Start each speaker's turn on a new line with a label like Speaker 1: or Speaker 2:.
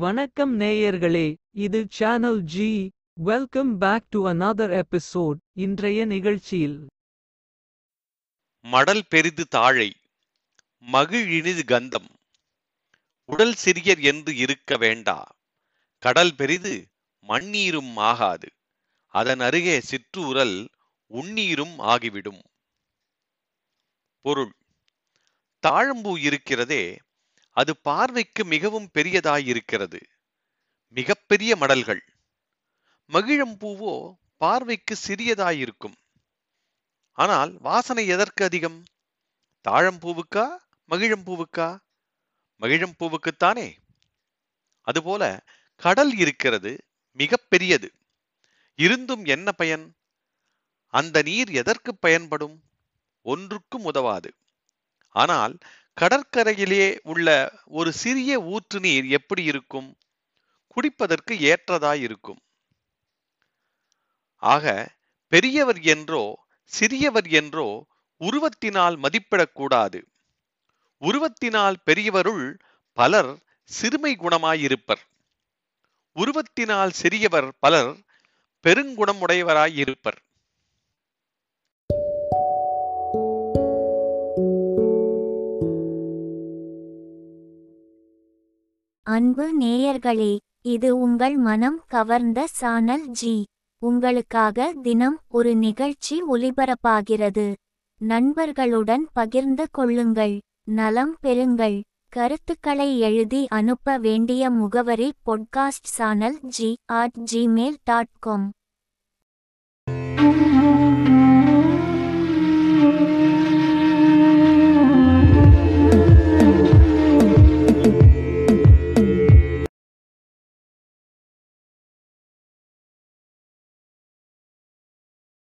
Speaker 1: வணக்கம் நேயர்களே இது channel G welcome back to another episode இன்றைய நிகழ்ச்சியில்
Speaker 2: மடல் பெரிது தாழை மகிழினிது கந்தம் உடல் சிறியர் என்று இருக்க வேண்டா கடல் பெரிது மண்ணீரும் ஆகாது அதன் அருகே சிற்றூரல் உண்ணீரும் ஆகிவிடும் பொருள் தாழம்பூ இருக்கிறதே அது பார்வைக்கு மிகவும் பெரியதாயிருக்கிறது மிகப்பெரிய மடல்கள் மகிழம்பூவோ பார்வைக்கு சிறியதாயிருக்கும் ஆனால் வாசனை எதற்கு அதிகம் தாழம்பூவுக்கா மகிழம்பூவுக்கா மகிழம்பூவுக்குத்தானே அதுபோல கடல் இருக்கிறது மிகப் பெரியது இருந்தும் என்ன பயன் அந்த நீர் எதற்கு பயன்படும் ஒன்றுக்கும் உதவாது ஆனால் கடற்கரையிலே உள்ள ஒரு சிறிய ஊற்று நீர் எப்படி இருக்கும் குடிப்பதற்கு ஏற்றதாயிருக்கும் ஆக பெரியவர் என்றோ சிறியவர் என்றோ உருவத்தினால் மதிப்பிடக்கூடாது உருவத்தினால் பெரியவருள் பலர் சிறுமை குணமாயிருப்பர் உருவத்தினால் சிறியவர் பலர் பெருங்குணமுடையவராயிருப்பர்
Speaker 3: அன்பு நேயர்களே இது உங்கள் மனம் கவர்ந்த சானல் ஜி உங்களுக்காக தினம் ஒரு நிகழ்ச்சி ஒலிபரப்பாகிறது நண்பர்களுடன் பகிர்ந்து கொள்ளுங்கள் நலம் பெறுங்கள் கருத்துக்களை எழுதி அனுப்ப வேண்டிய முகவரி podcast channel G at Gmail dot com